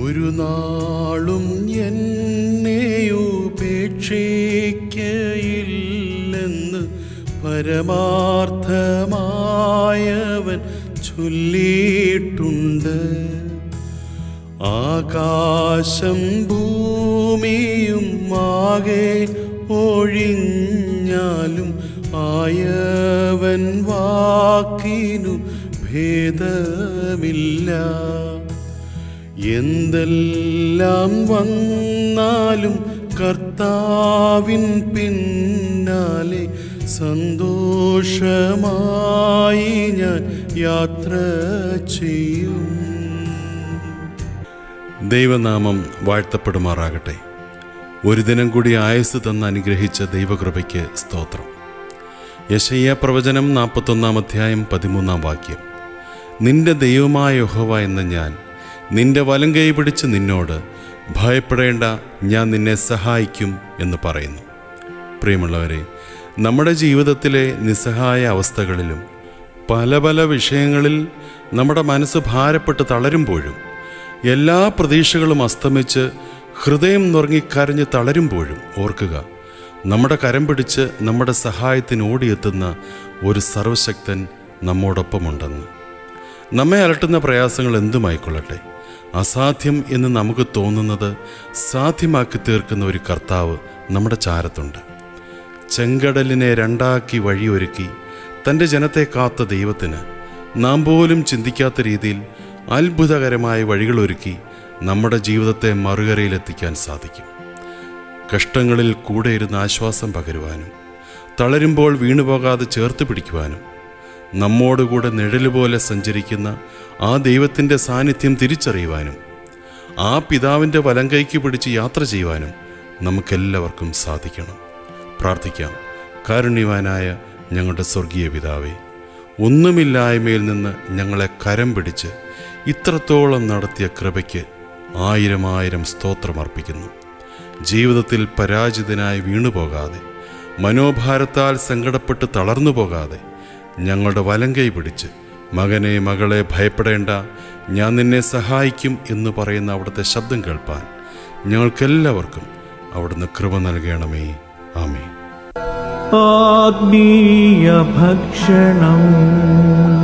ഒരു നാളും എന്നെ ഉപേക്ഷിക്കയില്ലെന്ന് പരമാർത്ഥമായവൻ ചൊല്ലിയിട്ടുണ്ട് ആകാശം ഭൂമിയും ആകെ ഒഴിഞ്ഞാലും ആയവൻ വാക്കിനു ഭേദമില്ല എന്തെല്ലാം വന്നാലും കർത്താവിൻ പിന്നാലെ സന്തോഷമായി ഞാൻ യാത്ര ചെയ്യും ദൈവനാമം വാഴ്ത്തപ്പെടുമാറാകട്ടെ ഒരു ദിനം കൂടി ആയുസ് തന്ന് അനുഗ്രഹിച്ച ദൈവകൃപയ്ക്ക് സ്തോത്രം യശയ്യ പ്രവചനം നാൽപ്പത്തൊന്നാം അധ്യായം പതിമൂന്നാം വാക്യം നിന്റെ ദൈവമായ യഹോവ എന്ന ഞാൻ നിന്റെ വലം കൈ പിടിച്ച് നിന്നോട് ഭയപ്പെടേണ്ട ഞാൻ നിന്നെ സഹായിക്കും എന്ന് പറയുന്നു പ്രിയമുള്ളവരെ നമ്മുടെ ജീവിതത്തിലെ നിസ്സഹായ അവസ്ഥകളിലും പല പല വിഷയങ്ങളിൽ നമ്മുടെ മനസ്സ് ഭാരപ്പെട്ട് തളരുമ്പോഴും എല്ലാ പ്രതീക്ഷകളും അസ്തമിച്ച് ഹൃദയം നുറങ്ങിക്കരഞ്ഞ് തളരുമ്പോഴും ഓർക്കുക നമ്മുടെ കരം പിടിച്ച് നമ്മുടെ സഹായത്തിന് ഓടിയെത്തുന്ന ഒരു സർവശക്തൻ നമ്മോടൊപ്പമുണ്ടെന്ന് നമ്മെ അലട്ടുന്ന പ്രയാസങ്ങൾ എന്തുമായിക്കൊള്ളട്ടെ അസാധ്യം എന്ന് നമുക്ക് തോന്നുന്നത് സാധ്യമാക്കി തീർക്കുന്ന ഒരു കർത്താവ് നമ്മുടെ ചാരത്തുണ്ട് ചെങ്കടലിനെ രണ്ടാക്കി വഴിയൊരുക്കി തൻ്റെ ജനത്തെ കാത്ത ദൈവത്തിന് നാം പോലും ചിന്തിക്കാത്ത രീതിയിൽ അത്ഭുതകരമായ വഴികളൊരുക്കി നമ്മുടെ ജീവിതത്തെ മറുകരയിലെത്തിക്കാൻ സാധിക്കും കഷ്ടങ്ങളിൽ കൂടെ ഇരുന്ന് ആശ്വാസം പകരുവാനും തളരുമ്പോൾ വീണുപോകാതെ ചേർത്ത് പിടിക്കുവാനും നമ്മോടുകൂടെ നിഴലുപോലെ സഞ്ചരിക്കുന്ന ആ ദൈവത്തിൻ്റെ സാന്നിധ്യം തിരിച്ചറിയുവാനും ആ പിതാവിൻ്റെ വലം കൈക്ക് പിടിച്ച് യാത്ര ചെയ്യുവാനും നമുക്കെല്ലാവർക്കും സാധിക്കണം പ്രാർത്ഥിക്കാം കാരുണ്യവാനായ ഞങ്ങളുടെ സ്വർഗീയ പിതാവേ ഒന്നുമില്ലായ്മയിൽ നിന്ന് ഞങ്ങളെ കരം പിടിച്ച് ഇത്രത്തോളം നടത്തിയ കൃപയ്ക്ക് ആയിരം ആയിരം സ്തോത്രം അർപ്പിക്കുന്നു ജീവിതത്തിൽ പരാജിതനായി വീണുപോകാതെ മനോഭാരത്താൽ സങ്കടപ്പെട്ട് തളർന്നു പോകാതെ ഞങ്ങളുടെ വലം കൈ പിടിച്ച് മകനെ മകളെ ഭയപ്പെടേണ്ട ഞാൻ നിന്നെ സഹായിക്കും എന്ന് പറയുന്ന അവിടുത്തെ ശബ്ദം കേൾപ്പാൻ ഞങ്ങൾക്കെല്ലാവർക്കും അവിടുന്ന് കൃപ നൽകണമേ ആമേ ആത്മീയ ഭക്ഷണം